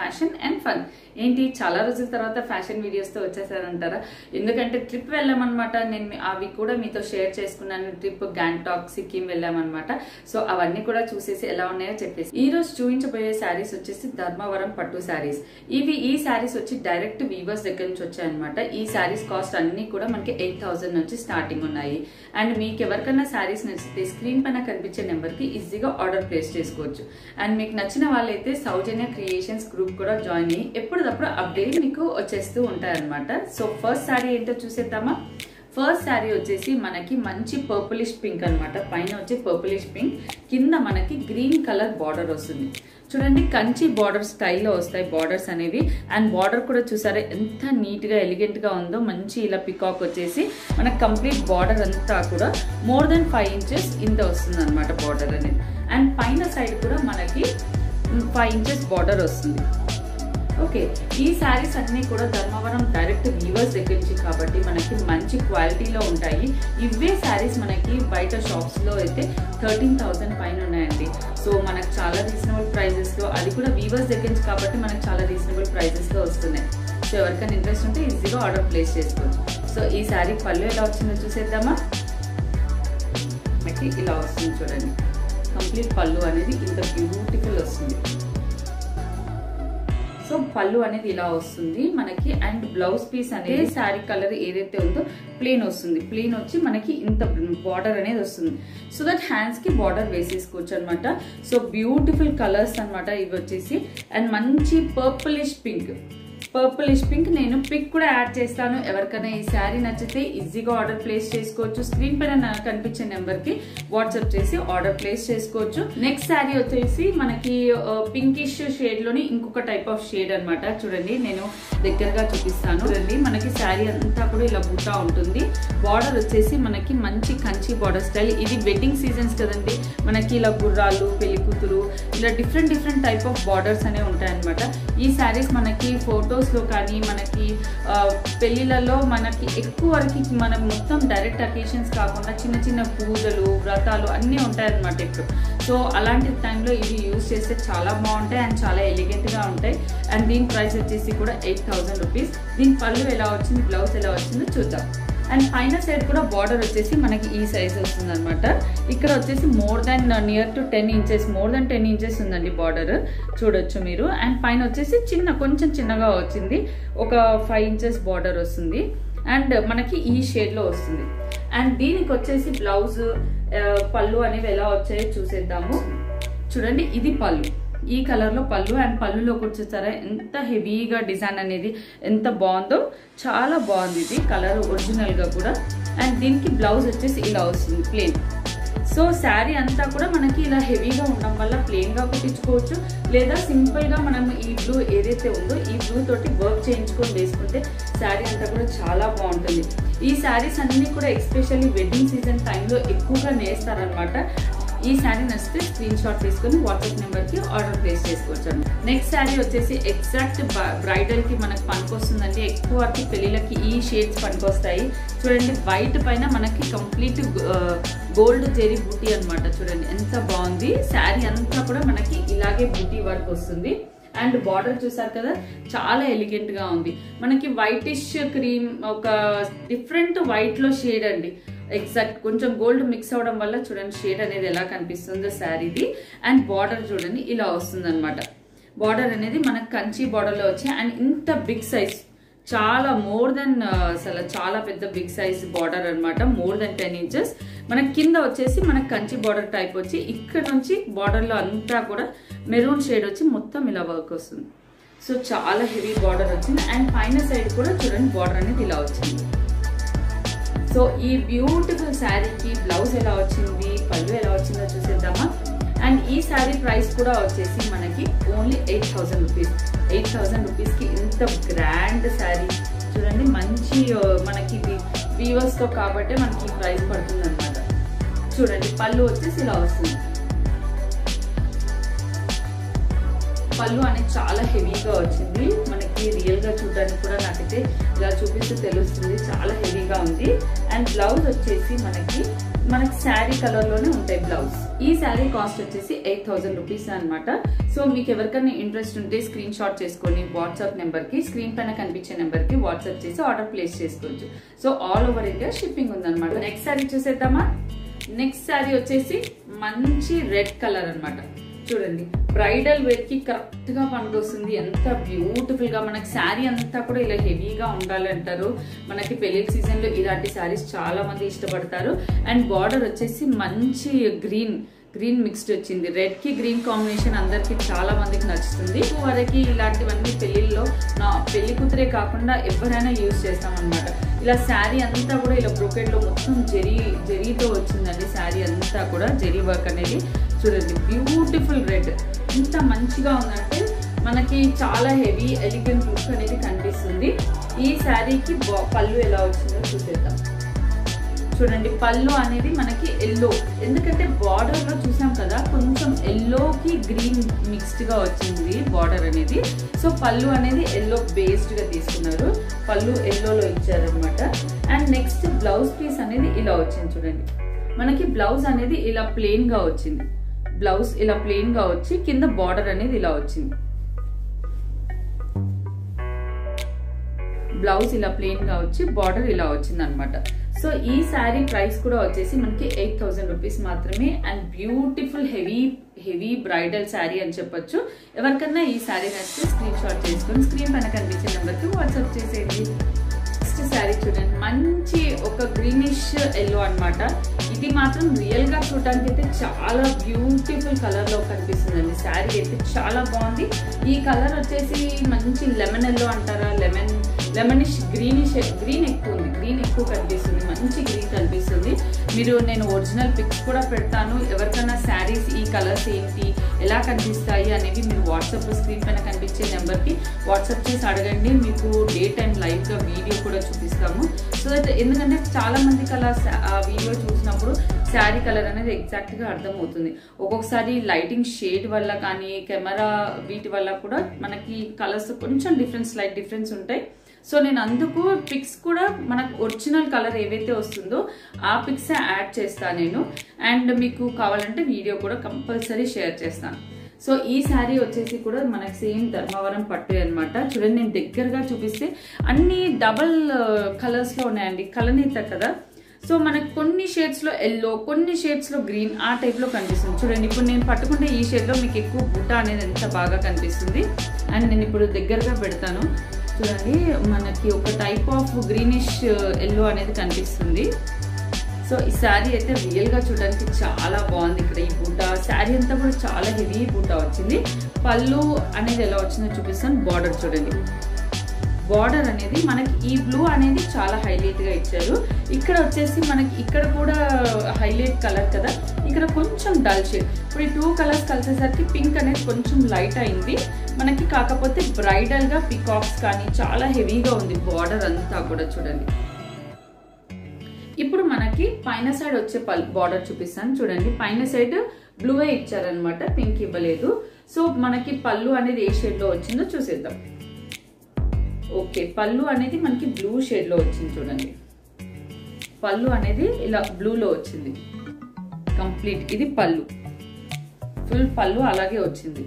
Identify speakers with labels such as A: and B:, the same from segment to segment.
A: fashion and fun ఏంటి చాలా రోజుల తర్వాత ఫ్యాషన్ వీడియోస్తో వచ్చేసారంటారా ఎందుకంటే ట్రిప్ వెళ్ళామన్నమాట నేను మీ- అవి కూడా మీతో షేర్ చేసుకున్నాను ట్రిప్ గ్యాంటాక్ సిక్కిం వెళ్ళామన్నమాట సో అవన్నీ కూడా చూసేసి ఎలా ఉన్నాయో చెప్పేసి ఈ రోజు చూపించబోయే శారీస్ వచ్చేసి ధర్మవరం పట్టు శారీస్ ఇవి ఈ శారీస్ వచ్చి డైరెక్ట్ వీవర్స్ దగ్గర నుంచి వచ్చాయన్నమాట ఈ శారీస్ కాస్ట్ అన్ని కూడా మనకి ఎయిట్ థౌసండ్ నుంచి స్టార్టింగ్ ఉన్నాయి అండ్ మీకు ఎవరికైనా శారీస్ నచ్చితే స్క్రీన్ పైన కనిపించే నెంబర్ కి ఈజీగా ఆర్డర్ ప్లేస్ చేసుకోవచ్చు అండ్ మీకు నచ్చిన వాళ్ళైతే సౌజన్య క్రియేషన్స్ గ్రూప్ కూడా జాయిన్ అయ్యి ఎప్పటికప్పుడు అప్డేట్ మీకు వచ్చేస్తూ ఉంటాయన్నమాట సో ఫస్ట్ శారీ ఏంటో చూసేద్దామా ఫస్ట్ శారీ వచ్చేసి మనకి మంచి పర్పులిష్ పింక్ అన్నమాట పైన వచ్చి పర్పులిష్ పింక్ కింద మనకి గ్రీన్ కలర్ బార్డర్ వస్తుంది చూడండి కంచి బార్డర్ స్టైల్లో వస్తాయి బార్డర్స్ అనేవి అండ్ బార్డర్ కూడా చూసారా ఎంత నీట్గా ఎలిగెంట్గా ఉందో మంచి ఇలా పికాక్ వచ్చేసి మనకి కంప్లీట్ బార్డర్ అంతా కూడా మోర్ దెన్ ఫైవ్ ఇంచెస్ ఇంత వస్తుంది అనమాట బార్డర్ అనేది అండ్ పైన సైడ్ కూడా మనకి ఫైవ్ ఇంచెస్ బార్డర్ వస్తుంది ఓకే ఈ శారీస్ అన్నీ కూడా ధర్మవరం డైరెక్ట్ వీవర్స్ దగ్గర నుంచి కాబట్టి మనకి మంచి క్వాలిటీలో ఉంటాయి ఇవే శారీస్ మనకి బయట షాప్స్లో అయితే థర్టీన్ థౌసండ్ పైన ఉన్నాయండి సో మనకు చాలా రీజనబుల్ ప్రైజెస్లో అది కూడా వీవర్స్ దగ్గర నుంచి కాబట్టి మనకు చాలా రీజనబుల్ ప్రైజెస్లో వస్తున్నాయి సో ఎవరికైనా ఇంట్రెస్ట్ ఉంటే ఈజీగా ఆర్డర్ ప్లేస్ చేసుకోవచ్చు సో ఈ శారీ పళ్ళు ఎలా వచ్చిందో చూసేద్దామా మనకి ఇలా వస్తుంది చూడండి కంప్లీట్ పళ్ళు అనేది ఇంత బ్యూటిఫుల్ వస్తుంది సో పళ్ళు అనేది ఇలా వస్తుంది మనకి అండ్ బ్లౌజ్ పీస్ అనేది శారీ కలర్ ఏదైతే ఉందో ప్లేన్ వస్తుంది ప్లేన్ వచ్చి మనకి ఇంత బార్డర్ అనేది వస్తుంది సో దట్ హ్యాండ్స్ కి బార్డర్ వేసేసుకోవచ్చు అనమాట సో బ్యూటిఫుల్ కలర్స్ అన్నమాట ఇవి వచ్చేసి అండ్ మంచి పర్పులిష్ పింక్ పర్పులిష్ పింక్ నేను పిక్ కూడా యాడ్ చేస్తాను ఎవరికైనా ఈ శారీ నచ్చితే ఈజీగా ఆర్డర్ ప్లేస్ చేసుకోవచ్చు స్క్రీన్ పైన నా- కనిపించే నెంబర్ కి వాట్సాప్ చేసి ఆర్డర్ ప్లేస్ చేసుకోవచ్చు నెక్స్ట్ శారీ వచ్చేసి మనకి పింకిష్ షేడ్ లోని ఇంకొక టైప్ ఆఫ్ షేడ్ అన్నమాట చూడండి నేను దగ్గరగా చూపిస్తాను చూడండి మనకి శారీ అంతా కూడా ఇలా బుట్టా ఉంటుంది బార్డర్ వచ్చేసి మనకి మంచి కంచి బార్డర్ స్టైల్ ఇది వెడ్డింగ్ సీజన్స్ కదండి మనకి ఇలా గుర్రాలు పెళ్లి కూతురు ఇలా different different type of borders అనేవి ఉంటాయన్నమాట ఈ శారీస్ మనకి ఫొటోస్ లో కానీ మనకి ఆ, పెళ్లిళ్ళలో మనకి ఎక్కువ వరకు మనం మొత్తం డైరెక్ట్ అకేషన్స్ కాకుండా చిన్న చిన్న పూజలు వ్రతాలు అన్నీ ఉంటాయన్నమాట ఇప్పుడు సో అలాంటి టైంలో ఇవి యూజ్ చేస్తే చాలా బాగుంటాయి అండ్ చాలా ఎలిగెంట్ గా ఉంటాయి అండ్ దీని ప్రైస్ వచ్చేసి కూడా ఎయిట్ థౌసండ్ రూపీస్ దీని పళ్ళు ఎలా వచ్చింది బ్లౌజ్ ఎలా వచ్చిందో చూద్దాం అండ్ పైన సైడ్ కూడా బార్డర్ వచ్చేసి మనకి ఈ సైజ్ వస్తుంది అనమాట ఇక్కడ వచ్చేసి more than near to ten inches more than ten inches ఉందండి బార్డర్ చూడొచ్చు మీరు అండ్ పైన వచ్చేసి చిన్న కొంచెం చిన్నగా వచ్చింది ఒక ఫైవ్ ఇంచెస్ బార్డర్ వస్తుంది అండ్ మనకి ఈ షేడ్ లో వస్తుంది అండ్ దీనికి వచ్చేసి బ్లౌజ్ పళ్ళు అనేవి ఎలా వచ్చాయో చూసేద్దాము చూడండి ఇది పళ్ళు ఈ కలర్ లో పళ్ళు అండ్ పళ్ళులో కూడా చూస్తారా ఎంత హెవీగా డిజైన్ అనేది ఎంత బాగుందో చాలా బాగుంది ఇది కలర్ ఒరిజినల్ గా కూడా అండ్ దీనికి బ్లౌజ్ వచ్చేసి ఇలా వస్తుంది ప్లేన్ సో శారీ అంతా కూడా మనకి ఇలా హెవీగా ఉండడం వల్ల ప్లెయిన్ గా కుట్టించుకోవచ్చు లేదా సింపుల్ గా మనం ఈ బ్లూ ఏదైతే ఉందో ఈ బ్లూ తోటి వర్క్ చేయించుకొని వేసుకుంటే శారీ అంతా కూడా చాలా బాగుంటుంది ఈ శారీస్ అన్ని కూడా ఎస్పెషల్లీ వెడ్డింగ్ సీజన్ టైంలో ఎక్కువగా నేస్తారనమాట ఈ శారీ నచ్చితే స్క్రీన్ షాట్ తీసుకొని వాట్సాప్ నెంబర్ కి ఆర్డర్ ప్లేస్ చేసుకోవచ్చు నెక్స్ట్ శారీ వచ్చేసి ఎగ్జాక్ట్ బ్రైడల్ కి మనకు పనికొస్తుందండి ఎక్కువ వరకు పెళ్లిళ్ళకి ఈ షేడ్స్ పనికొస్తాయి చూడండి వైట్ పైన మనకి కంప్లీట్ గోల్డ్ జెరీ బూటీ అన్నమాట చూడండి ఎంత బాగుంది శారీ అంతా కూడా మనకి ఇలాగే బూటీ వర్క్ వస్తుంది అండ్ బార్డర్ చూసారు కదా చాలా ఎలిగెంట్ గా ఉంది మనకి వైటిష్ క్రీమ్ ఒక డిఫరెంట్ వైట్ లో షేడ్ అండి ఎగ్జాక్ట్ కొంచెం గోల్డ్ మిక్స్ అవడం వల్ల చూడండి షేడ్ అనేది ఎలా కనిపిస్తుందో శారీది అండ్ బార్డర్ చూడండి ఇలా వస్తుంది అనమాట బార్డర్ అనేది మనకు కంచి బార్డర్ లో వచ్చి అండ్ ఇంత బిగ్ సైజ్ చాలా మోర్ దెన్ అసలు చాలా పెద్ద బిగ్ సైజ్ బార్డర్ అన్నమాట మోర్ దెన్ టెన్ ఇంచెస్ మనకి కింద వచ్చేసి మనకి కంచి బార్డర్ టైప్ వచ్చి ఇక్కడ నుంచి border లో అంతా కూడా మెరూన్ షేడ్ వచ్చి మొత్తం ఇలా వర్క్ వస్తుంది సో చాలా హెవీ బార్డర్ వచ్చింది అండ్ పైన సైడ్ కూడా చూడండి బార్డర్ అనేది ఇలా వచ్చింది సో ఈ బ్యూటిఫుల్ శారీకి బ్లౌజ్ ఎలా వచ్చింది పళ్ళు ఎలా వచ్చిందో చూసేద్దామా అండ్ ఈ శారీ ప్రైస్ కూడా వచ్చేసి మనకి only eight thousand rupees eight thousand రూపీస్కి ఇంత గ్రాండ్ శారీ చూడండి మంచి ఆ, మనకి ఇది వీవర్స్తో కాబట్టి మనకి ఈ ప్రైస్ పడుతుంది అనమాట చూడండి పళ్ళు వచ్చేసి ఇలా వస్తుంది పళ్ళు అనేది చాలా హెవీగా వచ్చింది మనకి రియల్ గా చూడడానికి కూడా నాకైతే ఇలా చూపిస్తే తెలుస్తుంది చాలా హెవీగా ఉంది అండ్ బ్లౌజ్ వచ్చేసి మనకి మనకి శారీ కలర్ లోనే ఉంటాయి బ్లౌజ్ ఈ శారీ కాస్ట్ వచ్చేసి ఎయిట్ థౌసండ్ రూపీస్ అనమాట సో మీకు ఎవరికైనా ఇంట్రెస్ట్ ఉంటే స్క్రీన్ షాట్ చేసుకొని వాట్సాప్ నెంబర్ కి స్క్రీన్ పైన కనిపించే నెంబర్ కి వాట్సాప్ చేసి ఆర్డర్ ప్లేస్ చేసుకోవచ్చు so all over India shipping ఉందన్నమాట నెక్స్ట్ శారీ చూసేద్దామా నెక్స్ట్ శారీ వచ్చేసి మంచి రెడ్ కలర్ అన్నమాట చూడండి బ్రైడల్ వేర్ కి కరెక్ట్ గా పనికొస్తుంది ఎంత బ్యూటిఫుల్ గా మనకి శారీ అంతా కూడా ఇలా హెవీగా ఉండాలి అంటారు మనకి పెళ్లి సీజన్ లో ఇలాంటి శారీస్ చాలా మంది ఇష్టపడతారు అండ్ బార్డర్ వచ్చేసి మంచి గ్రీన్ గ్రీన్ మిక్స్డ్ వచ్చింది రెడ్ కి గ్రీన్ కాంబినేషన్ అందరికి చాలా మందికి నచ్చుతుంది వరకు ఇలాంటివన్నీ పెళ్లిల్లో నా పెళ్లి కూతురే కాకుండా ఎవరైనా యూజ్ చేస్తాం అనమాట ఇలా శారీ అంతా కూడా ఇలా బ్రోకెట్ లో మొత్తం జెరీ జెరీతో వచ్చిందండి శారీ అంతా కూడా జెరీ వర్క్ అనేది చూడండి బ్యూటిఫుల్ రెడ్ ఇంత మంచిగా ఉందంటే మనకి చాలా హెవీ ఎలిగెంట్ లుక్ అనేది కనిపిస్తుంది ఈ శారీకి పళ్ళు ఎలా వచ్చిందో చూసేద్దాం చూడండి పళ్ళు అనేది మనకి ఎల్లో ఎందుకంటే బార్డర్ లో చూసాం కదా కొంచెం ఎల్లోకి గ్రీన్ మిక్స్డ్ గా వచ్చింది బార్డర్ అనేది సో పళ్ళు అనేది ఎల్లో బేస్డ్ గా తీసుకున్నారు పళ్ళు ఎల్లోలో ఇచ్చారనమాట అండ్ నెక్స్ట్ బ్లౌజ్ పీస్ అనేది ఇలా వచ్చింది చూడండి మనకి బ్లౌజ్ అనేది ఇలా ప్లెయిన్ గా వచ్చింది బ్లౌజ్ ఇలా ప్లెయిన్ గా వచ్చి కింద బార్డర్ అనేది ఇలా వచ్చింది బ్లౌజ్ ఇలా ప్లెయిన్ గా వచ్చి బార్డర్ ఇలా వచ్చింది అనమాట సో ఈ శారీ ప్రైస్ కూడా వచ్చేసి మనకి ఎయిట్ థౌసండ్ రూపీస్ మాత్రమే and beautiful heavy heavy bridal sari అని చెప్పొచ్చు ఎవరికన్నా ఈ శారీ నచ్చితే స్క్రీన్ షాట్ చేసుకొని స్క్రీన్ పైన కనిపించే నెంబర్కి వాట్సాప్ చేసేయండి నెక్స్ట్ శారీ చూడండి మంచి ఒక గ్రీనిష్ ఎల్లో అన్నమాట ఇది మాత్రం రియల్ గా చూడడానికి అయితే చాలా బ్యూటిఫుల్ కలర్ లో కనిపిస్తుందండి శారీ అయితే చాలా బాగుంది ఈ కలర్ వచ్చేసి మంచి లెమన్ ఎల్లో అంటారా లెమన్ లెమనిష్ గ్రీనిష్ గ్రీన్ ఎక్కువ ఉంది గ్రీన్ ఎక్కువ కనిపిస్తుంది మంచి గ్రీన్ కనిపిస్తుంది మీరు నేను ఒరిజినల్ పిక్స్ కూడా పెడతాను ఎవరికైనా శారీస్ ఈ కలర్స్ ఏంటి ఎలా కనిపిస్తాయి అనేవి మీరు వాట్సాప్ స్క్రీన్ పైన కనిపించే నెంబర్కి వాట్సాప్ చేసి అడగండి మీకు డేట్ అండ్ లైవ్గా వీడియో కూడా చూపిస్తాము సో దట్ ఎందుకంటే చాలా మందికి అలా ఆ వీడియో చూసినప్పుడు శారీ కలర్ అనేది ఎగ్జాక్ట్గా అర్థమవుతుంది ఒక్కొక్కసారి లైటింగ్ షేడ్ వల్ల కానీ కెమెరా వీటి వల్ల కూడా మనకి కలర్స్ కొంచెం డిఫరెన్స్ లైట్ డిఫరెన్స్ ఉంటాయి సో నేను అందుకు పిక్స్ కూడా మనకు ఒరిజినల్ కలర్ ఏవైతే వస్తుందో ఆ పిక్స్ యాడ్ చేస్తాను నేను అండ్ మీకు కావాలంటే వీడియో కూడా కంపల్సరీ షేర్ చేస్తాను సో ఈ శారీ వచ్చేసి కూడా మనకి సేమ్ ధర్మవరం పట్టు అనమాట చూడండి నేను దగ్గరగా చూపిస్తే అన్ని డబల్ కలర్స్ లో ఉన్నాయండి కలనీత కదా సో మనకి కొన్ని షేడ్స్ లో ఎల్లో కొన్ని షేడ్స్ లో గ్రీన్ ఆ టైప్ లో కనిపిస్తుంది చూడండి ఇప్పుడు నేను పట్టుకుంటే ఈ షేడ్ లో మీకు ఎక్కువ బుట్ట అనేది ఎంత బాగా కనిపిస్తుంది అండ్ నేను ఇప్పుడు దగ్గరగా పెడతాను చూడండి మనకి ఒక టైప్ ఆఫ్ గ్రీనిష్ ఎల్లో అనేది కనిపిస్తుంది సో ఈ శారీ అయితే రియల్ గా చూడడానికి చాలా బాగుంది ఇక్కడ ఈ బూట శారీ అంతా కూడా చాలా హెవీ బూట వచ్చింది పళ్ళు అనేది ఎలా వచ్చిందో చూపిస్తాను బార్డర్ చూడండి బార్డర్ అనేది మనకి ఈ బ్లూ అనేది చాలా హైలైట్ గా ఇచ్చారు ఇక్కడ వచ్చేసి మనకి ఇక్కడ కూడా హైలైట్ కలర్ కదా ఇక్కడ కొంచెం డల్ షేడ్ ఇప్పుడు ఈ టూ కలర్స్ కలిసేసరికి పింక్ అనేది కొంచెం లైట్ అయింది మనకి కాకపోతే బ్రైడల్ గా పికాక్స్ కానీ చాలా హెవీగా ఉంది బార్డర్ అంతా కూడా చూడండి ఇప్పుడు మనకి పైన సైడ్ వచ్చే పల్ బార్డర్ చూపిస్తాను చూడండి పైన సైడ్ బ్లూవే ఇచ్చారనమాట పింక్ ఇవ్వలేదు సో మనకి పళ్ళు అనేది ఏ షేడ్ లో వచ్చిందో చూసేద్దాం ఓకే పళ్ళు అనేది మనకి బ్లూ షేడ్ లో వచ్చింది చూడండి పళ్ళు అనేది ఇలా బ్లూలో వచ్చింది కంప్లీట్ ఇది పళ్ళు ఫుల్ పళ్ళు అలాగే వచ్చింది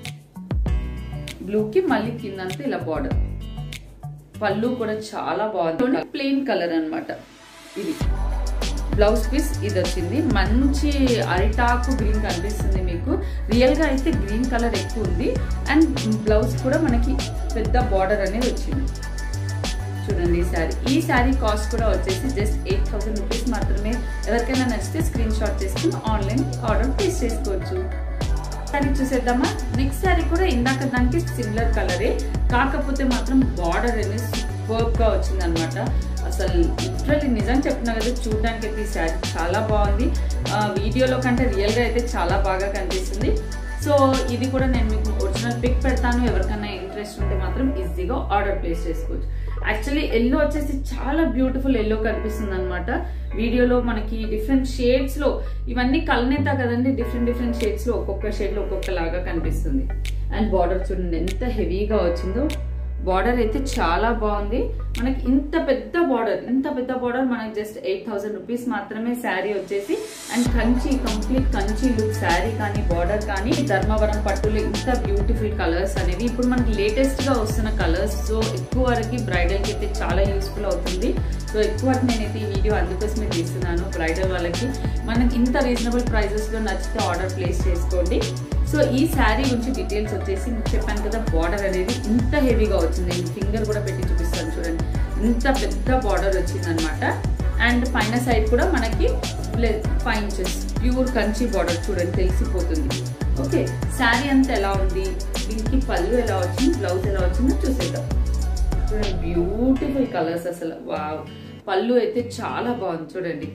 A: బ్లూకి మళ్ళీ కిందంతా ఇలా బార్డర్ పళ్ళు కూడా చాలా బాగుంది ప్లెయిన్ కలర్ అన్నమాట ఇది బ్లౌజ్ పీస్ ఇది వచ్చింది మంచి అరిటాకు గ్రీన్ కనిపిస్తుంది మీకు రియల్ గా అయితే గ్రీన్ కలర్ ఎక్కువ ఉంది అండ్ బ్లౌజ్ కూడా మనకి పెద్ద బార్డర్ అనేది వచ్చింది చూడండి ఈ శారీ ఈ శారీ కాస్ట్ కూడా వచ్చేసి జస్ట్ ఎయిట్ థౌసండ్ రూపీస్ మాత్రమే ఎవరికైనా నచ్చితే స్క్రీన్ షాట్ చేసుకుని ఆన్లైన్ ఆర్డర్ ప్లేస్ చేసుకోవచ్చు శారీ చూసేద్దామా నెక్స్ట్ శారీ కూడా ఇందాక దానికి సిమిలర్ కలరే కాకపోతే మాత్రం బార్డర్ అనేది సూపర్ గా వచ్చింది అనమాట అసలు లిటరల్లీ నిజం చెప్తున్నా కదా చూడడానికి అయితే ఈ శారీ చాలా బాగుంది వీడియోలో కంటే రియల్ గా అయితే చాలా బాగా కనిపిస్తుంది సో ఇది కూడా నేను మీకు ఒరిజినల్ పిక్ పెడతాను ఎవరికైనా ఇంట్రెస్ట్ ఉంటే మాత్రం ఈజీగా ఆర్డర్ ప్లేస్ చేసుకోవచ్చు యాక్చువల్లీ ఎల్లో వచ్చేసి చాలా బ్యూటిఫుల్ ఎల్లో కనిపిస్తుంది అనమాట వీడియోలో మనకి డిఫరెంట్ షేడ్స్ లో ఇవన్నీ కలనేతా కదండి డిఫరెంట్ డిఫరెంట్ షేడ్స్ లో ఒక్కొక్క షేడ్ లో ఒక్కొక్క లాగా కనిపిస్తుంది అండ్ బార్డర్ చూడండి ఎంత హెవీగా వచ్చిందో బార్డర్ అయితే చాలా బాగుంది మనకి ఇంత పెద్ద బార్డర్ ఇంత పెద్ద బార్డర్ మనకి జస్ట్ ఎయిట్ థౌసండ్ రూపీస్ మాత్రమే శారీ వచ్చేసి and Kanchi complete Kanchi look sari కానీ బార్డర్ కానీ ధర్మవరం పట్టులో ఇంత బ్యూటిఫుల్ కలర్స్ అనేవి ఇప్పుడు మనకి లేటెస్ట్ గా వస్తున్న కలర్స్ సో ఎక్కువ వరకు బ్రైడల్ కి అయితే చాలా యూస్ఫుల్ అవుతుంది సో ఎక్కువ వరకు నేనైతే ఈ వీడియో అందుకోసమే తీస్తున్నాను బ్రైడల్ వాళ్ళకి మనకి ఇంత రీజనబుల్ ప్రైజెస్ లో నచ్చితే ఆర్డర్ ప్లేస్ చేసుకోండి సో ఈ శారీ గురించి డీటెయిల్స్ వచ్చేసి మీకు చెప్పాను కదా బార్డర్ అనేది ఇంత హెవీగా వచ్చింది నేను ఫింగర్ కూడా పెట్టి చూపిస్తాను చూడండి ఇంత పెద్ద బార్డర్ వచ్చింది అనమాట అండ్ పైన సైడ్ కూడా మనకి five inches pure Kanchi border చూడండి తెలిసిపోతుంది ఓకే శారీ అంతా ఎలా ఉంది దీనికి పళ్ళు ఎలా వచ్చింది బ్లౌజ్ ఎలా వచ్చిందో చూసేద్దాం చూడండి బ్యూటిఫుల్ కలర్స్ అసలు వావ్ పళ్ళు అయితే చాలా బాగుంది చూడండి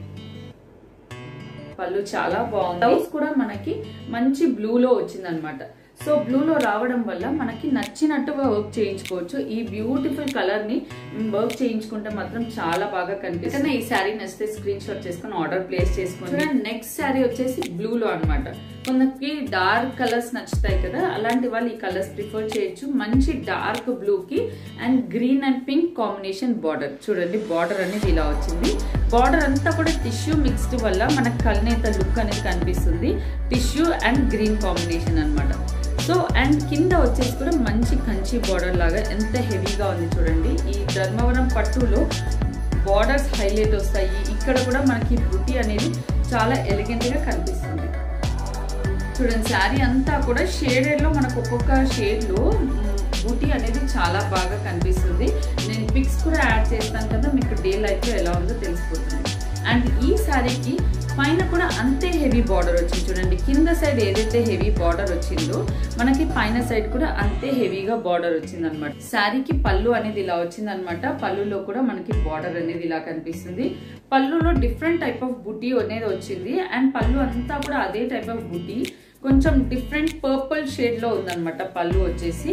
A: పళ్ళు చాలా బాగుంది బ్లౌజ్ కూడా మనకి మంచి బ్లూలో వచ్చింది అనమాట సో బ్లూలో రావడం వల్ల మనకి నచ్చినట్టుగా వర్క్ చేయించుకోవచ్చు ఈ బ్యూటిఫుల్ కలర్ ని వర్క్ చేయించుకుంటే మాత్రం చాలా బాగా కనిపిస్తుంది ఈ శారీ నచ్చితే స్క్రీన్ షాట్ చేసుకుని ఆర్డర్ ప్లేస్ చేసుకోండి నెక్స్ట్ శారీ వచ్చేసి బ్లూలో అనమాట కొందరికి డార్క్ కలర్స్ నచ్చుతాయి కదా అలాంటి వాళ్ళు ఈ కలర్స్ ప్రిఫర్ చేయొచ్చు మంచి డార్క్ బ్లూ కి and green and pink combination border చూడండి బార్డర్ అనేది ఇలా వచ్చింది బార్డర్ అంతా కూడా టిష్యూ మిక్స్డ్ వల్ల మనకు కల్నేత లుక్ అనేది కనిపిస్తుంది టిష్యూ అండ్ గ్రీన్ కాంబినేషన్ అనమాట సో అండ్ కింద వచ్చేసి కూడా మంచి కంచి బార్డర్ లాగా ఎంత హెవీగా ఉంది చూడండి ఈ ధర్మవరం పట్టులో బార్డర్స్ హైలైట్ వస్తాయి ఇక్కడ కూడా మనకి బుట్టి అనేది చాలా ఎలిగెంట్ గా కనిపిస్తుంది చూడండి శారీ అంతా కూడా షేడెడ్ లో మనకు ఒక్కొక్క షేడ్ లో బూటీ అనేది చాలా బాగా కనిపిస్తుంది నేను పిక్స్ కూడా యాడ్ చేస్తాను కదా మీకు డే లైఫ్ లో ఎలా ఉందో తెలిసిపోతుంది అండ్ ఈ శారీకి పైన కూడా అంతే హెవీ బార్డర్ వచ్చింది చూడండి కింద సైడ్ ఏదైతే హెవీ బార్డర్ వచ్చిందో మనకి పైన సైడ్ కూడా అంతే హెవీగా బార్డర్ వచ్చింది అనమాట శారీకి పళ్ళు అనేది ఇలా వచ్చింది అనమాట పళ్ళులో కూడా మనకి బార్డర్ అనేది ఇలా కనిపిస్తుంది పళ్ళులో డిఫరెంట్ టైప్ ఆఫ్ బుటీ అనేది వచ్చింది అండ్ పళ్ళు అంతా కూడా అదే టైప్ ఆఫ్ బుటీ కొంచెం డిఫరెంట్ పర్పుల్ షేడ్ లో ఉందన్నమాట పళ్ళు వచ్చేసి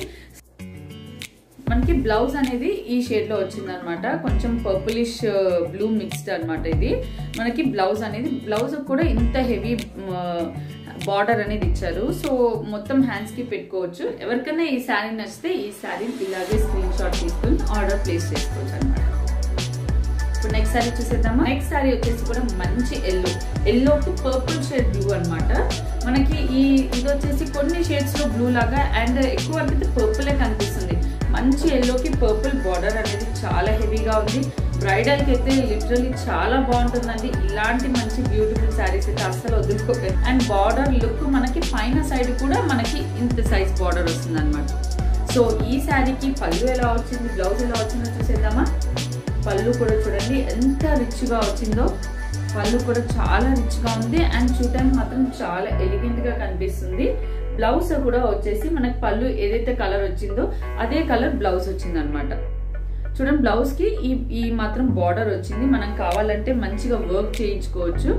A: మనకి బ్లౌజ్ అనేది ఈ షేడ్ లో వచ్చింది అనమాట కొంచెం పర్పులిష్ బ్లూ మిక్స్డ్ అనమాట ఇది మనకి బ్లౌజ్ అనేది బ్లౌజ్ కూడా ఇంత హెవీ బార్డర్ అనేది ఇచ్చారు సో మొత్తం హ్యాండ్స్ కి పెట్టుకోవచ్చు ఎవరికైనా ఈ శారీ నచ్చితే ఈ శారీ ఇలాగే స్క్రీన్ షాట్ తీసుకుని ఆర్డర్ ప్లేస్ చేసుకోవచ్చు అనమాట ఇప్పుడు నెక్స్ట్ శారీ చూసేద్దామా నెక్స్ట్ శారీ వచ్చేసి కూడా మంచి yellow yellow to purple shade blue అనమాట మనకి ఈ ఇది వచ్చేసి కొన్ని షేడ్స్ లో బ్లూ లాగా అండ్ ఎక్కువ అంటే పర్పులే కనిపిస్తుంది మంచి ఎల్లోకి పర్పుల్ బార్డర్ అనేది చాలా హెవీగా ఉంది బ్రైడల్ కి అయితే లిటరలీ చాలా బాగుంటుందండి ఇలాంటి మంచి బ్యూటిఫుల్ శారీస్ అయితే అస్సలు వదులుకోలేదు అండ్ బార్డర్ లుక్ మనకి పైన సైడ్ కూడా మనకి ఇంత సైజ్ బార్డర్ వస్తుంది అనమాట సో ఈ శారీకి పళ్ళు ఎలా వచ్చింది బ్లౌజ్ ఎలా వచ్చిందో చూసేద్దామా పళ్ళు కూడా చూడండి ఎంత రిచ్ గా వచ్చిందో పళ్ళు కూడా చాలా రిచ్ గా ఉంది అండ్ చూడడానికి మాత్రం చాలా ఎలిగెంట్ గా కనిపిస్తుంది బ్లౌజ్ కూడా వచ్చేసి మనకి పళ్ళు ఏదైతే కలర్ వచ్చిందో అదే కలర్ బ్లౌజ్ వచ్చింది అనమాట చూడండి బ్లౌజ్ కి ఈ ఈ మాత్రం బార్డర్ వచ్చింది మనం కావాలంటే మంచిగా వర్క్ చేయించుకోవచ్చు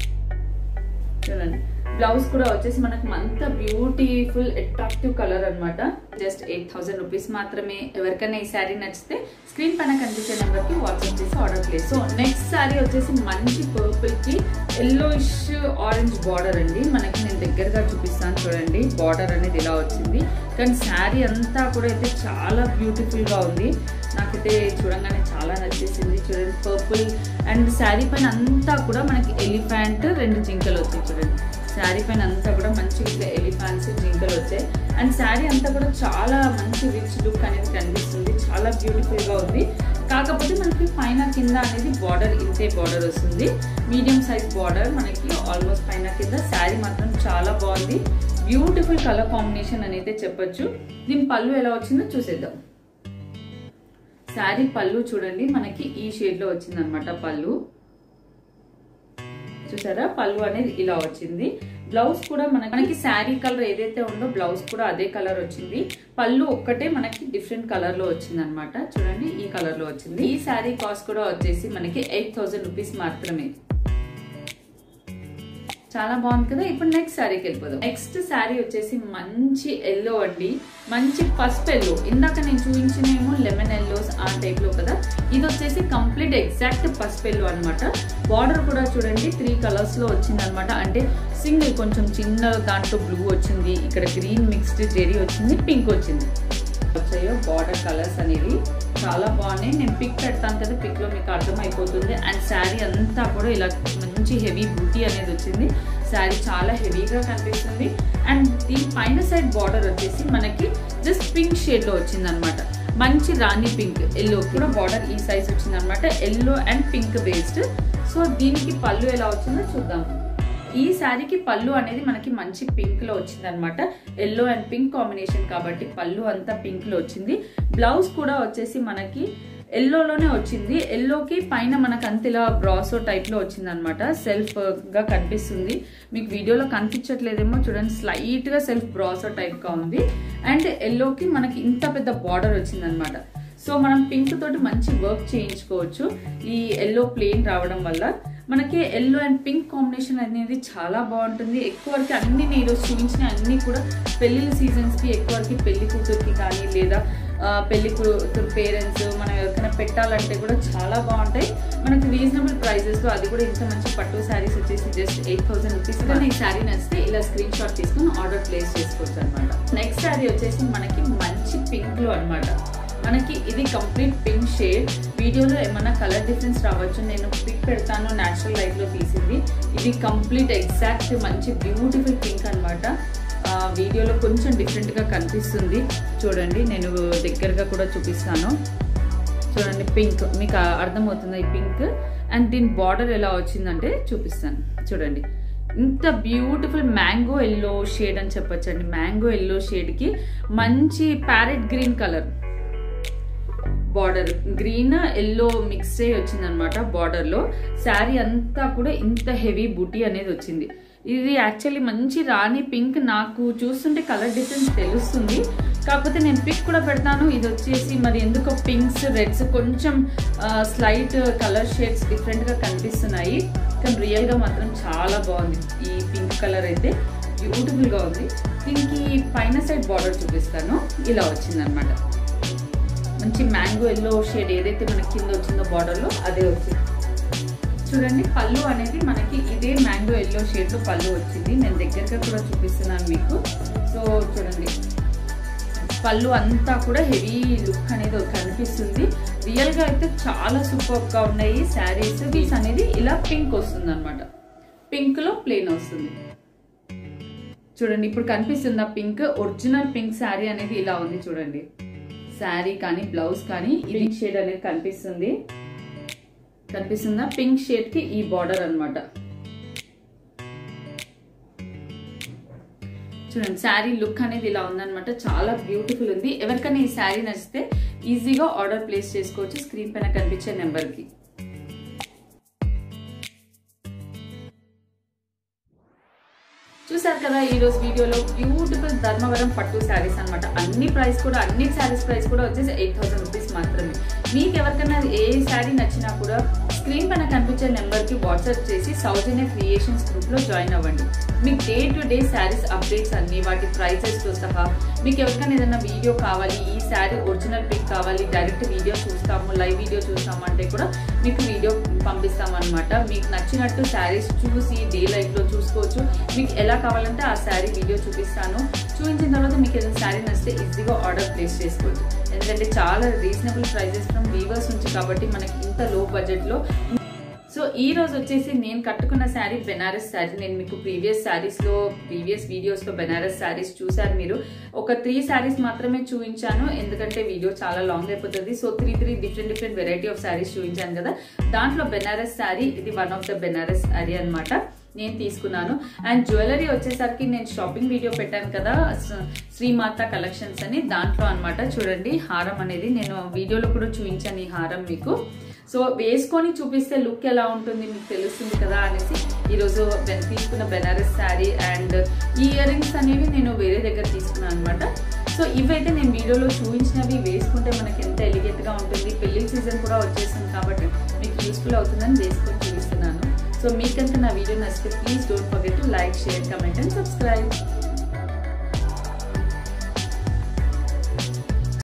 A: చూడండి బ్లౌజ్ కూడా వచ్చేసి మనకు అంత బ్యూటిఫుల్ అట్రాక్టివ్ కలర్ అనమాట జస్ట్ ఎయిట్ థౌసండ్ రూపీస్ మాత్రమే ఎవరికైనా ఈ శారీ నచ్చితే స్క్రీన్ పైన కనిపించే నెంబర్ కి వాట్సాప్ చేసి order place so next sari వచ్చేసి మంచి పర్పుల్ కి ఎల్లోయిష్ ఆరెంజ్ బార్డర్ అండి మనకి నేను దగ్గరగా చూపిస్తాను చూడండి బార్డర్ అనేది ఇలా వచ్చింది కానీ శారీ అంతా కూడా అయితే చాలా బ్యూటిఫుల్ గా ఉంది నాకైతే చూడంగానే చాలా నచ్చేసింది చూడండి పర్పుల్ అండ్ శారీ పైన అంతా కూడా మనకి ఎలిఫెంట్ రెండు జింకలు వచ్చాయి చూడండి శారీ పైన అంతా కూడా మంచి ఇట్లా ఎలిఫాన్స్ జింకలు వచ్చాయి అండ్ శారీ అంతా కూడా చాలా మంచి రిచ్ లుక్ అనేది కనిపిస్తుంది చాలా బ్యూటిఫుల్ గా ఉంది కాకపోతే మనకి పైన కింద అనేది బార్డర్ ఇంతే బార్డర్ వస్తుంది మీడియం సైజ్ బార్డర్ మనకి ఆల్మోస్ట్ పైన కింద శారీ మాత్రం చాలా బాగుంది బ్యూటిఫుల్ కలర్ కాంబినేషన్ అనేది చెప్పొచ్చు దీని పళ్ళు ఎలా వచ్చిందో చూసేద్దాం శారీ పళ్ళు చూడండి మనకి ఈ షేడ్ లో వచ్చింది అనమాట పళ్ళు చూసారా పళ్ళు అనేది ఇలా వచ్చింది బ్లౌజ్ కూడా మనకి మనకి శారీ కలర్ ఏదైతే ఉందో బ్లౌజ్ కూడా అదే కలర్ వచ్చింది పళ్ళు ఒక్కటే మనకి డిఫరెంట్ కలర్ లో వచ్చింది అనమాట చూడండి ఈ కలర్ లో వచ్చింది ఈ శారీ కాస్ట్ కూడా వచ్చేసి మనకి ఎయిట్ థౌసండ్ రూపీస్ మాత్రమే చాలా బాగుంది కదా ఇప్పుడు నెక్స్ట్ శారీకి వెళ్ళిపోదాం నెక్స్ట్ శారీ వచ్చేసి మంచి ఎల్లో అండి మంచి పసుపు ఎల్లో ఇందాక నేను చూపించినేమో లెమన్ ఎల్లోస్ ఆ టైప్ లో కదా ఇది వచ్చేసి కంప్లీట్ ఎగ్జాక్ట్ పసుపు ఎల్లో అనమాట బార్డర్ కూడా చూడండి త్రీ కలర్స్ లో వచ్చింది అనమాట అంటే సింగిల్ కొంచెం చిన్న దాంట్లో బ్లూ వచ్చింది ఇక్కడ గ్రీన్ మిక్స్డ్ జెరీ వచ్చింది పింక్ వచ్చింది వచ్చాయో బార్డర్ కలర్స్ అనేవి చాలా బాగున్నాయి నేను పిక్ పెడతాను కదా పిక్ లో మీకు అర్థమైపోతుంది అండ్ శారీ అంతా కూడా ఇలా మంచి హెవీ బూటీ అనేది వచ్చింది శారీ చాలా హెవీగా కనిపిస్తుంది అండ్ దీని పైన సైడ్ బార్డర్ వచ్చేసి మనకి జస్ట్ పింక్ షేడ్ లో వచ్చింది అనమాట మంచి రాణి పింక్ ఎల్లో కూడా బార్డర్ ఈ సైజ్ వచ్చింది అనమాట yellow and pink based so దీనికి పళ్ళు ఎలా వచ్చిందో చూద్దాం ఈ శారీకి పళ్ళు అనేది మనకి మంచి పింక్ లో వచ్చింది అనమాట ఎల్లో అండ్ పింక్ కాంబినేషన్ కాబట్టి పళ్ళు అంతా పింక్ లో వచ్చింది బ్లౌజ్ కూడా వచ్చేసి మనకి ఎల్లోలోనే వచ్చింది ఎల్లోకి పైన మనకు అంత ఇలా బ్రాసో టైప్ లో వచ్చింది అనమాట సెల్ఫ్ గా కనిపిస్తుంది మీకు వీడియోలో కనిపించట్లేదేమో చూడండి స్లైట్ గా సెల్ఫ్ బ్రాసో టైప్ గా ఉంది అండ్ ఎల్లోకి మనకి ఇంత పెద్ద బార్డర్ వచ్చింది అనమాట సో మనం పింక్ తోటి మంచి వర్క్ చేయించుకోవచ్చు ఈ ఎల్లో ప్లేన్ రావడం వల్ల మనకి ఎల్లో అండ్ పింక్ కాంబినేషన్ అనేది చాలా బాగుంటుంది ఎక్కువ వరకు అన్ని నేను ఈరోజు చూపించిన అన్ని కూడా పెళ్లిళ్ళ సీజన్స్కి ఎక్కువ వరకు పెళ్లి కూతురికి కానీ లేదా పెళ్లి కూతురు పేరెంట్స్ మనం ఎవరికైనా పెట్టాలంటే కూడా చాలా బాగుంటాయి మనకి రీజనబుల్ ప్రైజెస్లో అది కూడా ఇంత మంచి పట్టు శారీస్ వచ్చేసి జస్ట్ ఎయిట్ థౌసండ్ రూపీస్ కానీ ఈ శారీ నచ్చితే ఇలా స్క్రీన్ షాట్ తీసుకుని ఆర్డర్ ప్లేస్ చేసుకోవచ్చు అనమాట నెక్స్ట్ శారీ వచ్చేసి మనకి మంచి పింక్లో అనమాట మనకి ఇది కంప్లీట్ పింక్ షేడ్ వీడియోలో ఏమన్నా కలర్ డిఫరెన్స్ రావచ్చు నేను పిక్ పెడతాను న్యాచురల్ లైట్లో తీసింది ఇది కంప్లీట్ ఎగ్జాక్ట్ మంచి బ్యూటిఫుల్ పింక్ అనమాట వీడియోలో కొంచెం డిఫరెంట్గా కనిపిస్తుంది చూడండి నేను దగ్గరగా కూడా చూపిస్తాను చూడండి పింక్ మీకు అర్థమవుతుంది ఈ పింక్ అండ్ దీని బార్డర్ ఎలా వచ్చిందంటే చూపిస్తాను చూడండి ఇంత బ్యూటిఫుల్ మ్యాంగో ఎల్లో షేడ్ అని చెప్పొచ్చండి మ్యాంగో ఎల్లో షేడ్కి మంచి parrot green colour border green yellow mix అయ్యి వచ్చింది అనమాట బార్డర్ లో శారీ అంతా కూడా ఇంత హెవీ బుటీ అనేది వచ్చింది ఇది యాక్చువల్లీ మంచి రాణి పింక్ నాకు చూస్తుంటే కలర్ డిఫరెన్స్ తెలుస్తుంది కాకపోతే నేను పిక్ కూడా పెడతాను ఇది వచ్చేసి మరి ఎందుకో పింక్స్ రెడ్స్ కొంచెం స్లైట్ కలర్ షేడ్స్ డిఫరెంట్గా కనిపిస్తున్నాయి కానీ రియల్గా మాత్రం చాలా బాగుంది ఈ పింక్ కలర్ అయితే బ్యూటిఫుల్గా ఉంది దీనికి పైన సైడ్ బార్డర్ చూపిస్తాను ఇలా వచ్చిందనమాట మంచి మ్యాంగో ఎల్లో షేడ్ ఏదైతే మనకి కింద వచ్చిందో బార్డర్లో అదే వచ్చింది చూడండి పళ్ళు అనేది మనకి ఇదే మ్యాంగో ఎల్లో షేడ్లో పళ్ళు వచ్చింది నేను దగ్గరగా కూడా చూపిస్తున్నాను మీకు సో చూడండి పళ్ళు అంతా కూడా హెవీ లుక్ అనేది కనిపిస్తుంది రియల్గా అయితే చాలా సూపర్గా ఉన్నాయి శారీస్ పీస్ అనేది ఇలా పింక్ వస్తుంది అనమాట పింక్లో ప్లేన్ వస్తుంది చూడండి ఇప్పుడు కనిపిస్తుంది ఆ పింక్ ఒరిజినల్ పింక్ శారీ అనేది ఇలా ఉంది చూడండి శారీ కానీ బ్లౌజ్ కానీ ఇది షేడ్ అనేది కనిపిస్తుంది కనిపిస్తుందా పింక్ షేడ్ కి ఈ బార్డర్ అనమాట చూడండి శారీ లుక్ అనేది ఇలా ఉందన్నమాట చాలా బ్యూటిఫుల్ ఉంది ఎవరికైనా ఈ శారీ నచ్చితే ఈజీగా ఆర్డర్ ప్లేస్ చేసుకోవచ్చు స్క్రీన్ పైన కనిపించే నెంబర్కి చూసారు కదా ఈ రోజు వీడియోలో బ్యూటిఫుల్ ధర్మవరం పట్టు శారీస్ అనమాట అన్ని ప్రైస్ కూడా అన్ని శారీస్ ప్రైస్ కూడా వచ్చేసి ఎయిట్ థౌసండ్ రూపీస్ మాత్రమే మీకు ఎవరికైనా ఏ శారీ నచ్చినా కూడా స్క్రీన్ పైన కనిపించే నెంబర్కి వాట్సాప్ చేసి సౌజన్య క్రియేషన్స్ గ్రూప్లో జాయిన్ అవ్వండి మీకు day to day saris updates అన్ని వాటి ప్రైసెస్తో సహా మీకు ఎవరికైనా ఏదైనా వీడియో కావాలి ఈ శారీ ఒరిజినల్ పిక్ కావాలి డైరెక్ట్ వీడియో చూస్తాము లైవ్ వీడియో చూస్తాము అంటే కూడా మీకు వీడియో పంపిస్తామన్నమాట మీకు నచ్చినట్టు శారీస్ చూసి డే లైఫ్లో చూసుకోవచ్చు మీకు ఎలా కావాలంటే ఆ శారీ వీడియో చూపిస్తాను చూపించిన తర్వాత మీకు ఏదైనా శారీ నచ్చితే ఈజీగా ఆర్డర్ ప్లేస్ చేసుకోవచ్చు ఎందుకంటే చాలా రీజనబుల్ ప్రైజెస్ ఫ్రమ్ వీవర్స్ నుంచి కాబట్టి మనకి ఇంత లో బడ్జెట్లో సో ఈ రోజు వచ్చేసి నేను కట్టుకున్న శారీ బెనారస్ శారీ నేను మీకు ప్రీవియస్ శారీస్లో ప్రీవియస్ వీడియోస్లో బెనారస్ శారీస్ చూసారు మీరు ఒక త్రీ శారీస్ మాత్రమే చూపించాను ఎందుకంటే వీడియో చాలా లాంగ్ అయిపోతుంది so three three different different variety of saris చూపించాను కదా దాంట్లో బెనారస్ శారీ ఇది one of the Banaras sari అనమాట నేను తీసుకున్నాను అండ్ జ్యువెలరీ వచ్చేసరికి నేను షాపింగ్ వీడియో పెట్టాను కదా శ్రీమాత కలెక్షన్స్ అని దాంట్లో అనమాట చూడండి హారం అనేది నేను వీడియోలో కూడా చూపించాను ఈ హారం మీకు సో వేసుకొని చూపిస్తే లుక్ ఎలా ఉంటుంది మీకు తెలుస్తుంది కదా అనేసి ఈరోజు తీసుకున్న బెనారస్ శారీ అండ్ ఈ ఇయర్ రింగ్స్ అనేవి నేను వేరే దగ్గర తీసుకున్నాను అనమాట సో ఇవైతే నేను వీడియోలో చూపించినవి వేసుకుంటే మనకి ఎంత ఎలిగెంట్గా ఉంటుంది పెళ్లి సీజన్ కూడా వచ్చేసింది కాబట్టి మీకు యూస్ఫుల్ అవుతుందని వేసుకొని చూపిస్తున్నాను సో సో మీకంతా నా వీడియో నచ్చితే please don't forget to like share comment and subscribe